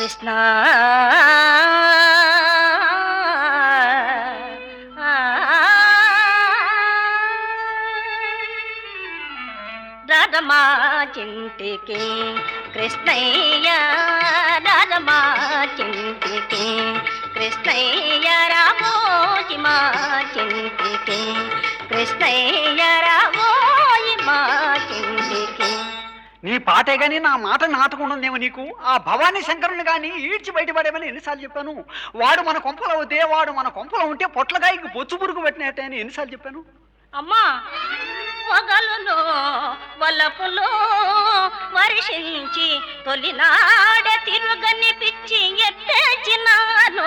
కృష్ణ రాధమా చింటికి కృష్ణయ్య రాధమా చింటికి కృష్ణయ్య రామోజి మా చింటికి కృష్ణయ్య రామోజి మా చింటికి నీ పాటే గాని నా మాట నాటకుండానేమో నీకు ఆ భవానీ శంకరుని కానీ ఈడ్చి బయటపడేమని ఎన్నిసార్లు చెప్పాను వాడు మన కొంపలో అవుతే వాడు మన కొంపలో ఉంటే పొట్లకాయకి బొచ్చు పురుగు పెట్టినట్టే అని ఎన్నిసార్లు చెప్పాను అమ్మా వగలులో వలపులో వర్షించి తొలినాడ తిరుగని పిచ్చి ఎత్తేచినాను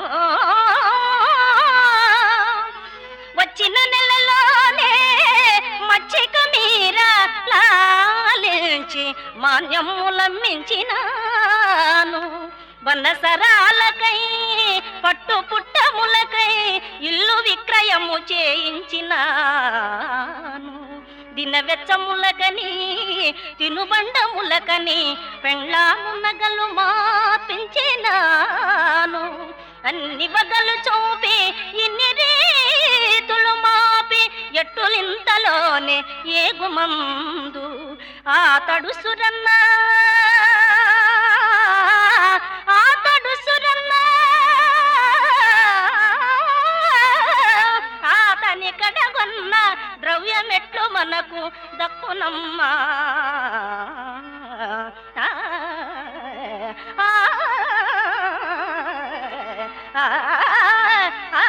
వచ్చిన నెలలోనే మచ్చిక మీర లాలించి మాన్యములమ్మించినాను వనసరాలకై పట్టు పుట్టములకై ఇల్లు విక్రయము చేయించినాను దిన వెచ్చములకని తినుబండములకని పెళ్ళాము నగలు మాపించినాను అన్ని వగలు చూపి ఇన్ని రీతులు మాపి ఎట్టులింతలోనే ఏగుమందు ఆ తడుసురన్నా ఆ తడుసురన్నా అతని కడగొన్న ద్రవ్యమెట్లు మనకు దక్కునమ్మా ఆ, ఆ, ఆ, ఆ,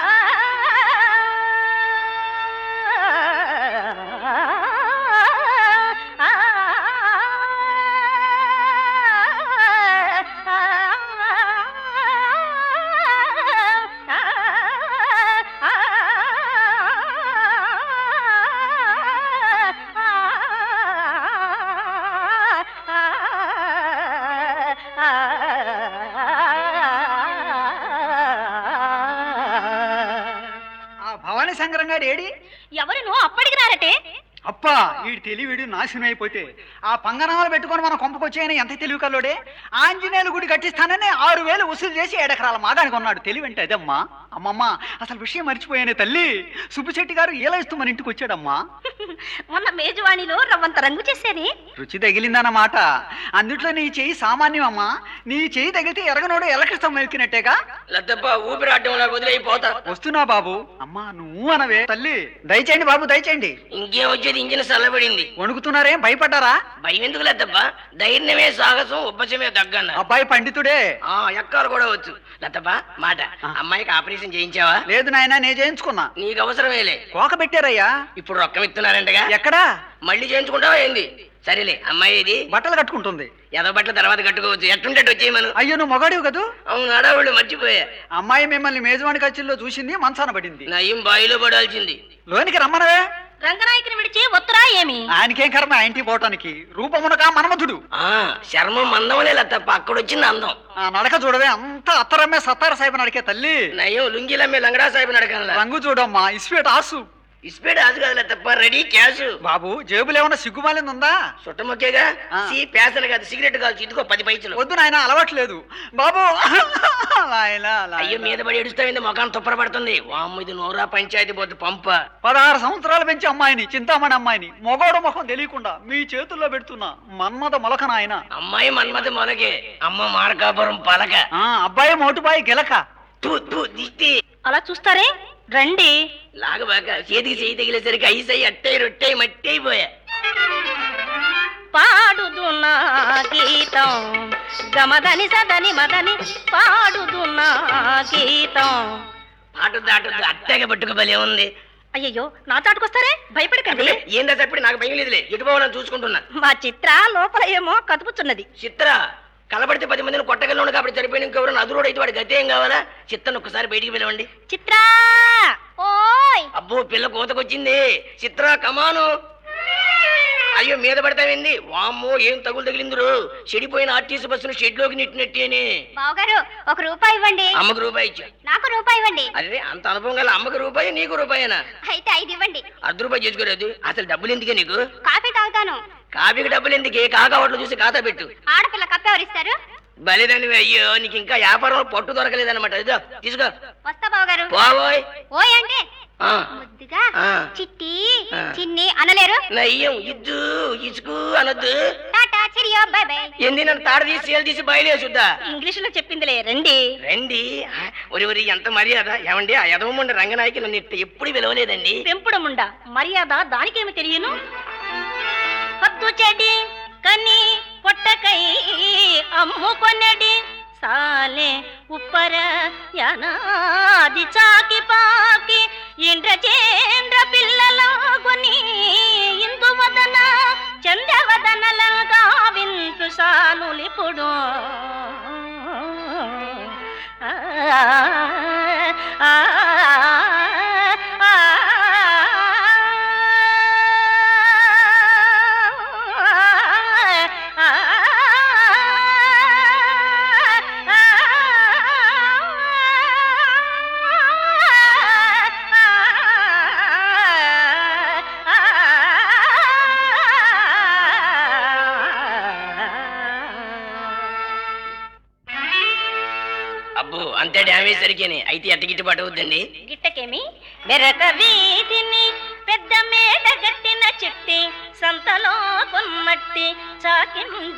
ఆ భవానీ శంకరం గారు ఏడి ఎవరిను అప్పటికి రారటే అప్పా ఈ తెలివిడు నాశనం అయిపోతే ఆ పంగనామాలు పెట్టుకొని మన కొంపకొచ్చాయని ఎంత తెలివి కల్లోడే ఆంజనేయులు గుడి కట్టిస్తానని ఆరు వేలు వసూలు చేసి ఏడెకరాల మాగానికి ఉన్నాడు తెలివి అంటే అదమ్మా అమ్మమ్మ అసలు విషయం మర్చిపోయానే తల్లి సుబ్బిశెట్టి గారు ఎలా ఇస్తూ మన ఇంటికి వచ్చాడమ్మా మొన్న మేజువాణిలో రవ్వంత రంగు చేశానే రుచి తగిలిందన్నమాట అందుట్లో నీ చెయ్యి సామాన్యం అమ్మా నీ చెయ్యి తగిలితే ఎరగనోడు ఎలకృష్ణం మెలికినట్టేగా లద్దప్ప ఊపిరాటం నాకు వదిలేయిపోతా వస్తున్నా బాబు అమ్మా నువ్వు అనవే తల్లి దయచేయండి బాబు దయచేయండి ఇంకేం వచ్చేది ఇంజిన్ చల్లబడింది వణుకుతున్నారేం భయపడ్డారా భయం ఎందుకు లద్దప్ప ధైర్యమే సాహసం ఉపశమే తగ్గన్న అబ్బాయి పండితుడే ఆ ఎక్కాలు కూడా వచ్చు లద్దప్ప మాట అమ్మాయికి ఆపరేషన్ చేయించావా లేదు నాయనా నేను చేయించుకున్నా నీకు అవసరమేలే కోక పెట్టారయ్యా ఇప్పుడు రొక్కం ఇస్తున్నారంటగా ఎక్కడా మళ్ళీ చేయించుకుంటావా ఏంది సరేలే అమ్మాయి ఇది బట్టలు కట్టుకుంటుంది ఎదో బట్టల తర్వాత కట్టుకోవచ్చు ఎట్టుంటే వచ్చేయమను అయ్యో నువ్వు మగాడివి కదూ అవును ఆడవాళ్ళు మర్చిపోయా అమ్మాయి మిమ్మల్ని మేజవాణి కచ్చిల్లో చూసింది మంచాన పడింది నయం బాయిలో పడాల్సింది లోనికి రమ్మనవే రంగనాయకుని విడిచి ఒత్తురా ఏమి ఆయనకేం కర్మ ఆ ఇంటికి పోవటానికి రూపమునగా మన్మధుడు ఆ చర్మం మందమలే లద్దప్ప అక్కడ వచ్చింది అందం ఆ నడక చూడవే అంతా అత్తరమ్మే సత్తార సాహిబ్ నడికే తల్లి నయం లుంగిలమ్మే లంగడా సాహిబ్ నడకనలా రంగు చూడమ్మా ఇస్వేట్ ఆసు ఇస్పేడ్ ఆజు కదా తప్ప రెడీ క్యాష్ బాబు జేబులో ఏమన్నా సిగ్గుమాలింది ఉందా చుట్టమొక్కేగా ఆ. సి పేసలు కాదు సిగరెట్ కాదు ఇదిగో పది పైసలు వద్దు నాయన అలవాట్లేదు బాబు లాయలా, లాయలా. అయ్యో మీద పడి ఏడుస్తావింది ముఖం తుప్పర పడుతుంది వామ్మ ఇది నోరా పంచాయతీ పోతే పంప పదహారు సంవత్సరాలు పెంచి అమ్మాయిని చింతామణి అమ్మాయిని మొగోడు ముఖం తెలియకుండా మీ చేతుల్లో పెడుతున్నా మన్మద మొలక నాయన అమ్మాయి మన్మతి మొలకే అమ్మ మార్కాపురం పలక ఆ అబ్బాయి మోటుబాయి గెలక తూ తూ దిష్టి అలా చూస్తారే రండి లాగబాక చేతికి చేయి తగిలేసరికి ఐసై అట్టై రొట్టై మట్టి అయిపోయా పాడుదు నా గీతం గమదని సదని మదని పాడుదు నా గీతం పాటు దాటు అట్టగా పట్టుకోబలే ఉంది అయ్యయ్యో నా చాటుకొస్తారే భయపడకండి ఏందా చెప్పి నాకు భయం లేదులే ఎటు పోవాలని చూసుకుంటున్నా మా చిత్ర లోపల ఏమో కదుపుతున్నది చిత్ర కలబడితే పది మందిని కొట్టగలను కాబట్టి సరిపోయిన ఇంకెవరు నదురోడు అయితే వాడి గతి ఏం కావాలా చిత్తను ఒక్కసారి బయటికి పిలవండి చిత్రా ఓయ్ అబ్బో పిల్ల కోతకొచ్చింది చిత్ర కమాను అయ్యో మీద పడతావేంది వామ్మో ఏం తగులు తగిలిందిరు చెడిపోయిన ఆర్టీసీ బస్సును షెడ్లోకి నెట్టినట్టేనే బావగారు ఒక రూపాయి ఇవ్వండి అమ్మకు రూపాయి ఇచ్చా నాకు రూపాయి ఇవ్వండి అరే అంత అనుభవం గల అమ్మకు రూపాయి నీకు రూపాయేనా అయితే ఐదు ఇవ్వండి అర్ధ రూపాయి చేసుకోలేదు అసలు డబ్బులు ఎందుకే నీకు కాఫీ తాగుతాను కాఫీకి డబ్బులు ఎందుకే కాకా హోటల్ చూసి ఖాతా పెట్టు ఆడపిల్ల కప్పు ఎవరిస్తారు బలిదని అయ్యో నీకు ఇంకా వ్యాపారంలో పట్టు దొరకలేదన్నమాట ఇదో తీసుకో వస్తా బావగారు పోవోయ్ ఓయ్ అంటే ఆ, ముద్దుగా ఆ. చిట్టి ఆ. చిన్ని అనలేరు నయ్యం ఇద్దు ఇసుకు అనొద్దు టాటా చిరియో బై బై ఏంది నన్ను తాడ తీసి సేలు తీసి బయలుదేసుద్దా ఇంగ్లీష్ లో చెప్పిందిలే రండి రండి ఆ, ఒరి ఒరి ఎంత మర్యాద ఏమండి ఆ యదవముండ రంగనాయకి నన్ను ఇట్ట ఎప్పుడు పిలవలేదండి పెంపుడముండ మర్యాద దానికేమి తెలియను హద్దు చెడి కని పొట్టకై అమ్ముకొనడి సాలే ఉప్పర యనాది చాకి పాకి ఇంద్రచేంద్ర పిల్లలాగుని ఇందువదన చంద్రవదనలగా వింటు సానులిపుడు ఆ ఆ అబ్బో అంతే డ్యామేజ్ సరికేని అయితే ఎట్ట గిట్టుబాటు అవుద్దండి గిట్టకేమి మెరక వీధిని పెద్ద మేడ గట్టిన చిట్టి సంతలో కొమ్మట్టి చాకిండ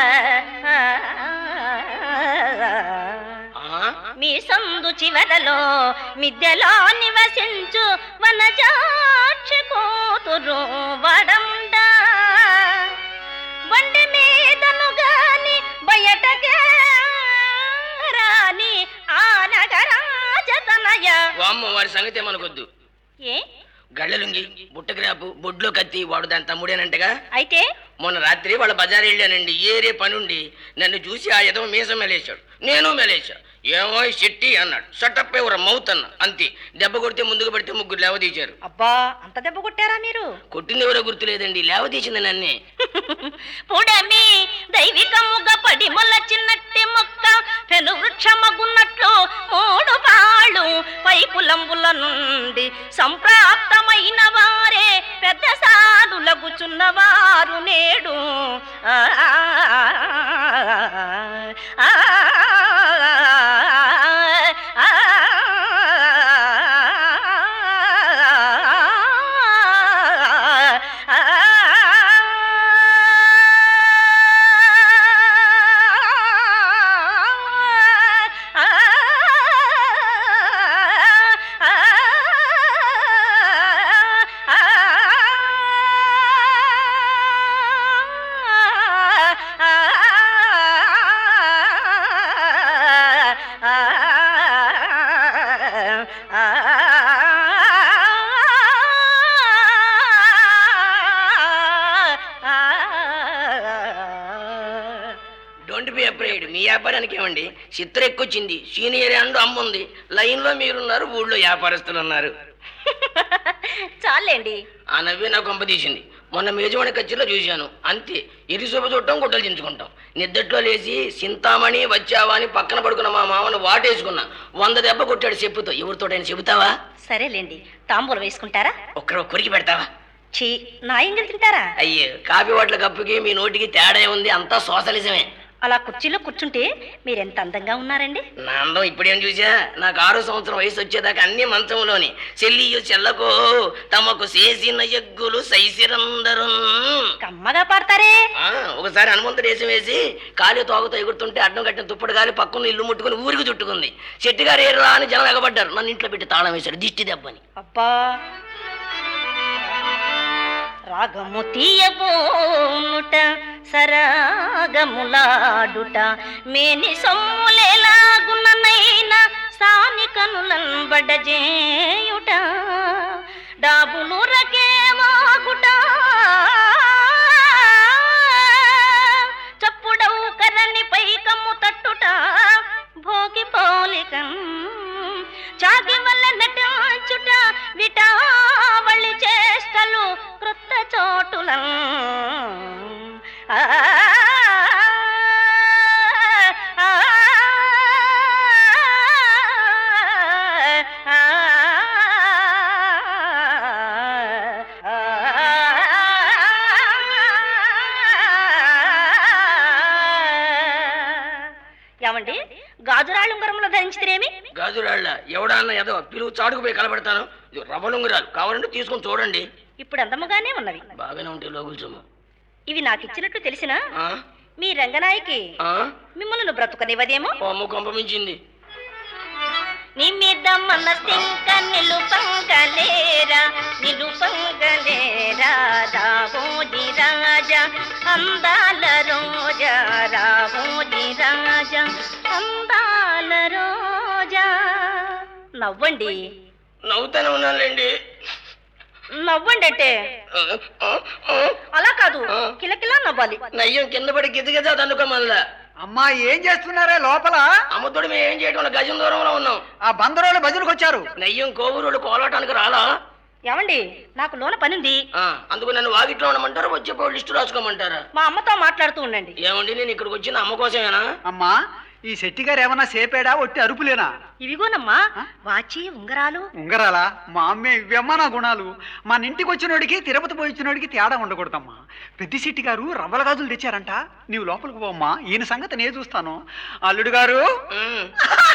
ఆ? మీ సందు చివరలో మిద్దెలో నివసించు వనజాక్షి కూతురు వడండ బండి మీదను గాని బయటకే రాని ఆ నగరాజతనయ వామ్మ వారి సంగతి మనకొద్దు ఏ గళ్ళలుంగి బుట్టగ్రాపు బొడ్లో కత్తి వాడు దాని తమ్ముడేనంటగా అయితే మొన్న రాత్రి వాళ్ళ బజార్ వెళ్ళానండి ఏరే పనుండి నన్ను చూసి ఆ యదవ మీసం మెలేశాడు నేను మెలేశా ఏమో ఈ శెట్టి అన్నాడు షటప్ ఎవరు మౌత్ అన్న అంతే దెబ్బ కొడితే ముందుకు పడితే ముగ్గురు లేవదీశారు అబ్బా అంత దెబ్బ కొట్టారా మీరు కొట్టింది ఎవరో గుర్తులేదండి లేవదీసింది నన్నే పుడమి దైవికముగా పడి మొలచినట్టి మొక్క పెను వృక్షమగున్నట్లు మూడు పాళ్ళు పైపులంబుల నుండి సంప్రాప్తమైన వారే పెద్ద సాధులగుచున్నవారు నేడు ఆ, ఆ, ఆ, డోంట్ బి అప్రైడ్ మీ వ్యాపారానికి ఏమండి చిత్ర ఎక్కువచ్చింది సీనియర్ అండ్ అమ్ముంది లైన్ లో మీరున్నారు ఊళ్ళో వ్యాపారస్తులు ఉన్నారు చాలండి ఆ నవ్వే నాకు కొంప తీసింది మొన్న మేజవాణి కచ్చిలో చూశాను అంతే ఇరి శుభ చుట్టం గుడ్డలు చించుకుంటాం నిద్దట్లో లేచి సింతామణి వచ్చావా అని పక్కన పడుకున్న మా మామను వాటేసుకున్నా వంద దెబ్బ కొట్టాడు చెప్పుతో ఎవరితోటైనా చెబుతావా సరేలేండి తాంబూలం వేసుకుంటారా ఒక్కరు కొరికి పెడతావా చీ నా ఎంగిల్ తింటారా అయ్యో కాఫీ వాట్ల కప్పుకి మీ నోటికి తేడా ఉంది అంతా సోషలిజమే అలా కుర్చీలో కూర్చుంటే మీరెంత అందంగా ఉన్నారండి నా అందం ఇప్పుడేం చూసా నాకు ఆరో సంవత్సరం వయసు వచ్చేదాకా అన్ని మంచంలోని చెల్లియు చెల్లకు తమకు చేసిన ఎగ్గులు సైసిరందరు కమ్మగా పాడతారే ఒకసారి హనుమంతుడు వేసి వేసి కాలి తోగతో ఎగురుతుంటే అడ్డం కట్టిన తుప్పడు గాలి పక్కన ఇల్లు ముట్టుకుని ఊరికి చుట్టుకుంది చెట్టు గారు ఏర్రా అని జనం ఎగబడ్డారు నన్ను ఇంట్లో పెట్టి తాళం వేశాడు దిష్టి దెబ్బని అబ్బా రాగము తీయబోనుట సరాగములాడుట మేని సొమ్ములేలాగుననైనా సాని కనులన్ బడజేయుట డాబులు రకే వాగుట చప్పుడవు కరణి పైకమ్ము తట్టుట భోగి పోలికం చాగి వల్ల నటించుట విటావళి చేష్టలు క్రొత్త చోటుల గాజురాళ్ళు ఉంగరంలో ధరించితేనేమి గాజురాళ్ళ ఎవడన్నా ఏదో పిలువు చాటుకుపోయి కలబెడతాను ఇది రవ్వలుంగురాలు కావాలంటే తీసుకొని చూడండి ఇప్పుడు అందముగానే ఉన్నవి బాగానే ఉంటాయి లోగులు సొమ్ము ఇవి నాకు ఇచ్చినట్టు తెలిసినా ఆ? మీ రంగనాయకి ఆ? మిమ్మల్ని బ్రతుకనివ్వదేమో ఓ అమ్మ కొంపమించింది నీ మీద మనసింక నిలుపంగలేరా నిలుపంగలేరా రావోజి రాజా అందాల రోజా రావోజి రాజా అందాల రోజా నవ్వండి నవ్వుతానే ఉన్నానులేండి నవ్వండి అంటే ఆ, ఆ, ఆ. అలా కాదు కిలకిలా నవ్వాలి నయ్యం కింద పడి గిజగిజ దండుకో మళ్ళా అమ్మా ఏం చేస్తున్నారే లోపల అమ్మతోడు మేము ఏం చేయటం లేదు, గజం దూరంలో ఉన్నాం ఆ బందరోళ్ళు భజనకు వచ్చారు నయ్యం కోవూరుడు కోలాటానికి రాలా ఏమండి నాకు లోన పనింది ఆ, అందుకు నన్ను వాకిట్లో ఉండమంటారా వచ్చేప్పుడు లిస్టు రాసుకోమంటారా మా అమ్మతో మాట్లాడుతూ ఉండండి ఏమండి నేను ఇక్కడికి వచ్చిన అమ్మ కోసమేనా అమ్మా ఈ శెట్టి గారు ఏమన్నా సేపేడా ఒట్టి అరుపులేనా ఇవిగోనమ్మా వాచి ఉంగరాలు ఉంగరాలా మా అమ్మే ఇవమ్మా నా గుణాలు మన ఇంటికి వచ్చినోడికి తిరుపతి పోయి వచ్చినోడికి తేడా ఉండకూడదమ్మా పెద్ద శెట్టి గారు రవ్వల గాజులు తెచ్చారంట నీవు లోపలికి పోమ్మా ఈయన సంగతి నేను చూస్తాను అల్లుడు గారు ఉమ్.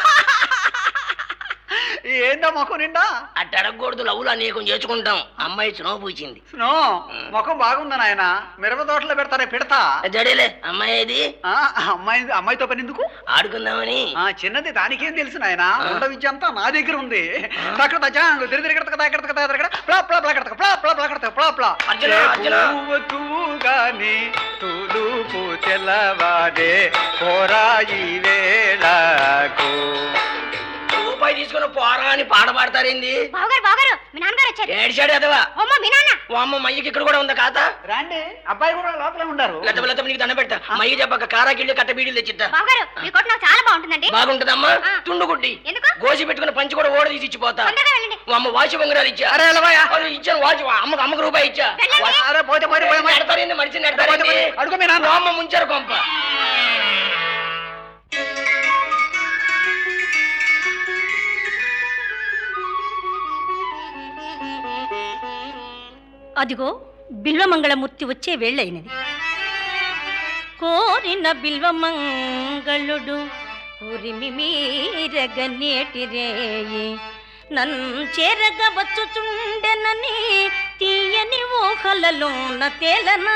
ఏందా మొఖం నిండా అట్ట అడగకూడదు లవ్వులు అనేకం చేసుకుంటాం అమ్మాయి చునవ పూచింది నో ముఖం బాగుందా నాయన మిరప తోటలో పెడతారే పెడతా జడేలే అమ్మాయి ఏది ఆ, అమ్మాయి అమ్మాయితో పని ఎందుకు ఆడుకుందామని ఆ చిన్నది దానికేం తెలుసు నాయన ఉండ విద్య అంతా నా దగ్గర ఉంది తక్కడ తచ్చాంగు తిరిగి తిరిగి తక్క తక్క తక్క తక్క ప్లా ప్లా ప్లా కడతక ప్లా ప్లా ప్లా కడతక ప్లా ప్లా అర్జున, అర్జున. గాని తులుపు తెల్లవాదే పోరాయి వేళకు రూపాయి తీసుకుని పోరా అని పాట పాడతారేంది బావగారు బావగారు మీ నాన్నగారు వచ్చారు ఏడిచాడు అదవా అమ్మా మీ నాన్న ఓ అమ్మ మయ్యకి ఇక్కడ కూడా ఉందా కాత రండి అబ్బాయి కూడా లోపలే ఉండారు లత లత నీకు దండ పెడతా మయ్య చెప్పక కారాకిళ్ళు కట్ట బీడీలు తెచ్చిద్దా బావగారు మీ కొట్టు నాకు చాలా బాగుంటుందండి బాగుంటుందమ్మా ఆ. తుండుగుడ్డి ఎందుకు? గోసి పెట్టుకుని పంచి కూడా ఓడ తీసి ఇచ్చిపోతా తొందరగా వెళ్ళండి ఓ అమ్మ వాచి బొంగరాలు ఇచ్చా అరే ఎలవయ్యా వాళ్ళు ఇచ్చాను వాచి అమ్మకు అమ్మకు రూపాయి ఇచ్చా వెళ్ళండి. అరే పోతే పోతే పోతే పోతే. నెడతారేంది మనిషి పోతే నెడతారేంది పోతే. అడుగు మీ నాన్న ఓ అమ్మ ముంచారు కొంప అదిగో బిల్వమంగళమూర్తి వచ్చే వేళ్ళైనది కోరిన బిల్వమంగళుడు ఉరిమి మీరగనేటి రేయి నన్ను చేరగ వచ్చుచుండెనని తీయని ఊహలలోన తేలనా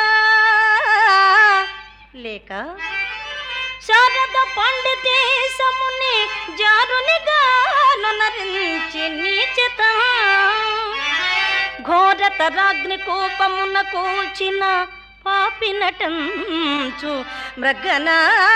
లేక శారద పండితేశముని జారునిగా నొనరించి నీచత ఘోరతరాగ్ని కోపమున కూల్చిన పాపినటంచు మృగన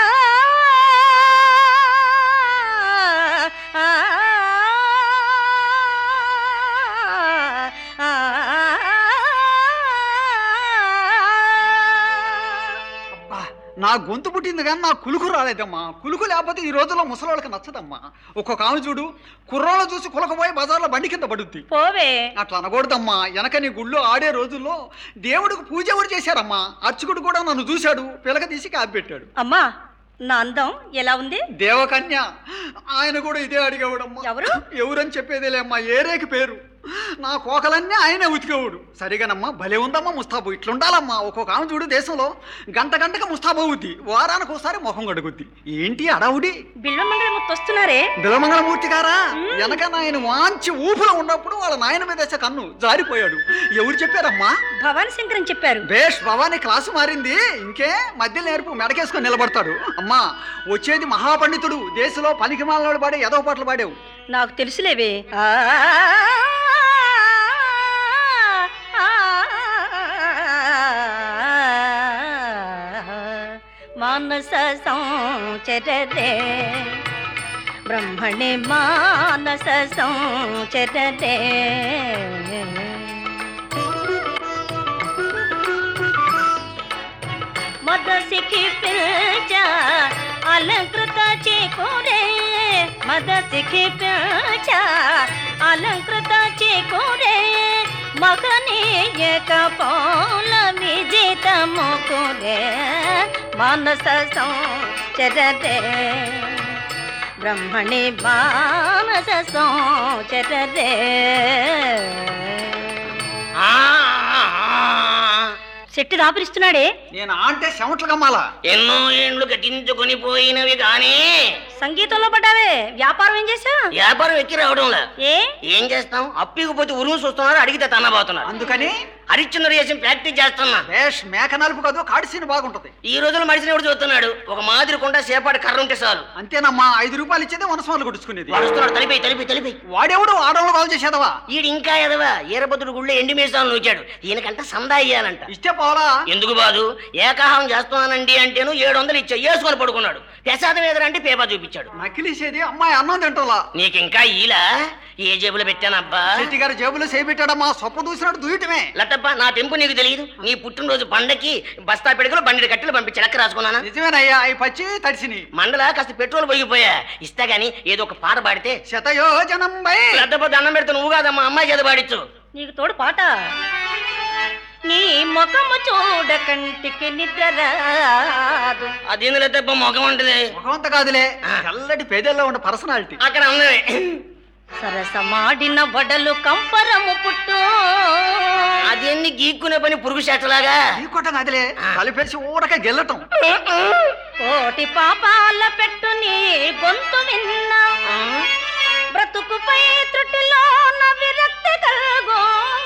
అబ్బా, నా గొంతు పుట్టింది కానీ నా కులుకు రాలేదమ్మా కులుకు లేకపోతే ఈ రోజుల్లో ముసలోళ్ళకి నచ్చదమ్మా ఒక్కొక్క ఆమె చూడు కుర్రోళ్ళు చూసి కులకపోయి బజార్లో బండి కింద పడుద్ది పోవే అట్లా అనకూడదమ్మా వెనక నీ గుళ్ళో ఆడే రోజుల్లో దేవుడికి పూజ ఎవరు చేశారమ్మా అర్చకుడు కూడా నన్ను చూశాడు పిలక తీసి కాపి పెట్టాడు అమ్మా నా అందం ఎలా ఉంది దేవకన్య ఆయన కూడా ఇదే అడిగేవాడమ్మా ఎవరు? ఎవరని చెప్పేదేలే అమ్మా ఏరేకి పేరు నా కోకలన్నీ ఆయనే ఉతికేవాడు సరిగానమ్మా భలే ఉందమ్మా ముస్తాబు ఇట్లుండాలమ్మా ఒక్కొక్క ఆమె చూడు దేశంలో గంట గంటకు ముస్తాబు అవుద్ది వారానికి ఒకసారి మొహం కడుగుద్ది ఏంటి అడవుడి బిల్వమంగళమూర్తి వస్తున్నారే బిలమంగళమూర్తి గారా వెనక నాయన వాంచి ఊపులో ఉన్నప్పుడు వాళ్ళ నాయన మీద వేసే కన్ను జారిపోయాడు ఎవరు చెప్పారమ్మా భవానీ శంకరన్ చెప్పారు బేష్ భవానీ క్లాసు మారింది ఇంకే మధ్య నేర్పు మెడకేసుకొని నిలబడతాడు అమ్మా వచ్చేది మహాపండితుడు దేశంలో పనికి మాలనాడు పాడే ఎదవ పాటలు పాడావు నాకు తెలుసులేవే ఆ, ఆ, మానస సంచరరే బ్రహ్మణి మానస సంచరరే మదసికి పిల్చ అలంకృత చేకూరే మదసికి పిల్చ అలంకృత చేకూరే మగనీయక పౌల విజితము కురే మానస సంచరరే బ్రహ్మణి మానస సంచరరే ఆ, ఆ, ఆ. శెట్టి దాపురిస్తున్నాడే నేను అంటే చెమట్లు కమ్మాలా ఎన్నో ఏండ్లు గతించుకొని పోయినవి కానీ సంగీతంలో పడ్డావే వ్యాపారం ఏం చేసా వ్యాపారం ఎక్కి రావడంలా ఏ ఏం చేస్తాం అప్పికపోతే ఉరుము చూస్తున్నారు అడిగితే తన్నబోతున్నారు అందుకని హరిశ్చంద్ర చేసిన ప్రాక్టీస్ చేస్తున్నా వేష్ మేక నలుపు కాదు కాడిసీని బాగుంటది ఈ రోజులు మడిసిన ఎవడు చూస్తున్నాడు ఒక మాదిరి కొండ సేపాటి కర్ర ఉంటే చాలు అంతేనమ్మా ఐదు రూపాయలు ఇచ్చేది వనసమాలు కొట్టుకునేది వస్తున్నాడు తలిపి తలిపి తలిపి వాడెవడు ఆడవాళ్ళు కాల్ చేసేదవా ఈడు ఇంకా ఎదవా ఈరభద్రుడు గుళ్ళో ఎండి మీసాలు నూచాడు ఈయనకంట సందా ఇయ్యాలంట ఇస్తే పోలా ఎందుకు బాదు ఏకాహం చేస్తున్నానండి అంటేను ఏడు వందలు ఇచ్చా వేసుకొని పడుకున్నాడు ప్రసాదం ఎదురంటే పేపర్ చూపించాడు నకిలీసేది అమ్మాయి అన్నం తింటోలా నీకు ఇంకా ఈలా ఏ జేబులో పెట్టానబ్బా శెట్టి గారి జేబులో చేపెట్టాడమ్మా సొప్ప దూసినట్టు దూయటమే లతప్ప నా తెంపు నీకు తెలియదు నీ పుట్టినరోజు పండకి బస్తా పెడుగులు బండి కట్టెలు పంపించి లెక్క రాసుకున్నానా నిజమేనయ్యా అవి పచ్చి తడిసిని మండల కాస్త పెట్రోల్ పోయిపోయా ఇస్తా గాని ఏదో ఒక పాట పాడితే శతయోజనం బై లతప్ప దండం పెడితే నువ్వు కాదమ్మా అమ్మాయి చేత పాడించు నీకు తోడు పాట నీ ముఖము చూడ కంటికి నిద్ర రాదు అదేంది లతప్ప ముఖం ఉంటుంది ముఖమంత కాదులే తెల్లటి పేదల్లో ఉన్న పర్సనాలిటీ అక్కడ ఉన్నది సరసమాడిన వడలు కంపరము పుట్టు అదేంది గీక్కునే పని పురుగు చెట్టలాగా ఇంకోటం కాదులే కలిపేసి ఊరక గెల్లటం కోటి పాపాల పెట్టు నీ గొంతు విన్నా బ్రతుకుపై త్రుటిలో విరక్తి కలుగు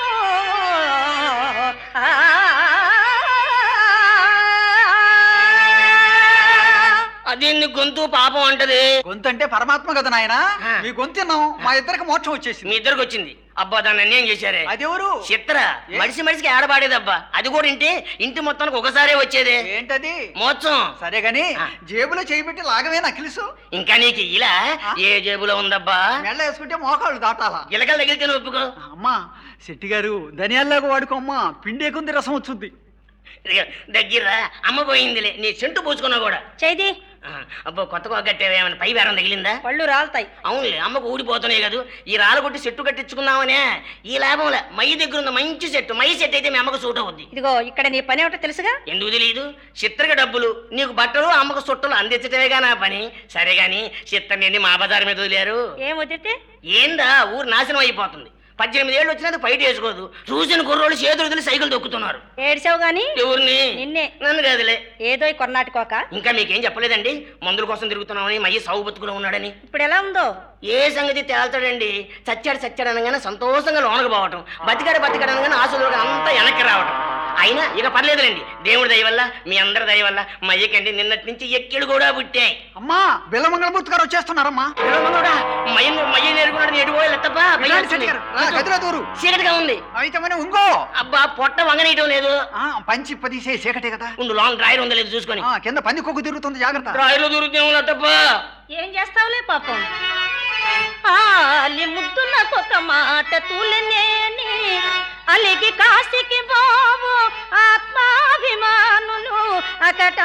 అదేంది గొంతు పాపం అంటది గొంతు అంటే పరమాత్మ కదా నాయన ఆ. మీ గొంతున్నాం మా ఇద్దరికి మోక్షం వచ్చేసింది మీ ఇద్దరికి వచ్చింది అబ్బా దాన్ని అన్యాయం చేశారే అదెవరు చిత్ర ఏ? మడిసి మడిసికి ఆడబాడేదబ్బా అది కూడా ఇంటే ఇంటి మొత్తానికి ఒకసారే వచ్చేదే ఏంటది మోత్సం సరే గాని ఆ. జేబులో చేయిబెట్టి లాగవే నకిలిసు ఇంకా నీకు ఇలా ఆ? ఏ జేబులో ఉందబ్బా మెళ్ళ వేసుకుంటే మోకాళ్ళు దాటాలా గిలకలు తగిలితే నువ్వు ఒప్పుకో అమ్మా శెట్టి గారు ధనియాల్లాగా వాడుకో అమ్మా పిండి కొంది రసం వచ్చుద్ది ఇదిగో దగ్గర అమ్మ పోయిందిలే నీ చెంటు పూసుకున్నా కూడా చైది ఆ, అబ్బో కొత్తగా కట్టేవేమైనా పై బేరం తగిలిందా పళ్ళు రాలుతాయి అవునులే అమ్మకు ఊడిపోతున్నాయి కదా ఈ రాళ్ళు కొట్టి చెట్టు కట్టించుకుందామనే ఈ లాభంలే మై దగ్గర ఉన్న మంచి చెట్టు మై చెట్టు అయితే మీ అమ్మకు సూట్ అవుద్ది ఇదిగో ఇక్కడ నీ పని ఏమిటో తెలుసుగా ఎందుకు తెలియదు చిత్రకి డబ్బులు నీకు బట్టలు అమ్మకు చుట్టలు అందించటమేగా నా పని సరే గాని చిత్రని మా బజార్ మీద వదిలేరు ఏం వదిలితే ఏందా ఊరు నాశనం అయిపోతుంది పద్దెనిమిది ఏళ్ళు వచ్చినది బయట వేసుకోదు చూసిన కుర్రోళ్ళు చేతులు వదిలి సైకిల్ తొక్కుతున్నారు ఏడ్చావు గాని ఎవరిని నిన్నే నన్ను కాదులే ఏదో ఈ కొన్నాటికోక ఇంకా మీకేం చెప్పలేదండి మందుల కోసం తిరుగుతున్నామని మయ్యి సాగు బతుకులో ఉన్నాడని ఇప్పుడు ఎలా ఉందో ఏ సంగతి తేల్తాడండి చచ్చాడు చచ్చాడు అనగానే సంతోషంగా లోనకు పోవటం బతికాడు బతికాడు అనగానే ఆశలు అంతా వెనక్కి రావటం అయినా ఇక పర్లేదులేండి దేవుడి దయ వల్ల మీ అందరి దయ వల్ల మా అయ్యకండి నిన్నటి నుంచి ఎక్కిళ్ళు కూడా పుట్టాయి అమ్మా బిల్లమంగళమూర్తి గారు వచ్చేస్తున్నారమ్మా పిల్లమనోడా, మయ్య మయ్య నేర్చుకున్నాడు నేడు పోయాలి తప్ప వెళ్ళండి శెట్టి గారు. రా, గదిలో దూరు చీకటిగా ఉంది అయితే మరి ఇంకో అబ్బా పొట్ట వంగనీయటం లేదు ఆ, పంచి పదిసే చీకటే కదా ఉండు లాంగ్ డ్రైవర్ ఉందో లేదు చూసుకొని ఆ, కింద పంది కొక్కు తిరుగుతుంది జాగ్రత్త డ్రైవర్లో దొరుకుతాం తప్ప ఏం చేస్తావులే పాపం ఆలి ముద్దునకొక మాట తూలనేని అలిగి కాశీకి బావు ఆత్మాభిమానులు అకట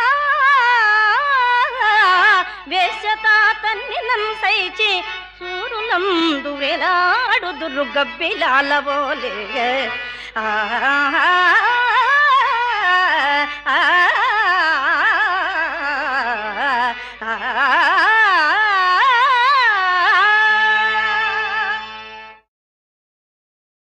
వేషతాతన్ని నంసైచి సూరునందు వేలాడుదురు గబ్బిలాలవోలే ఆ ఆ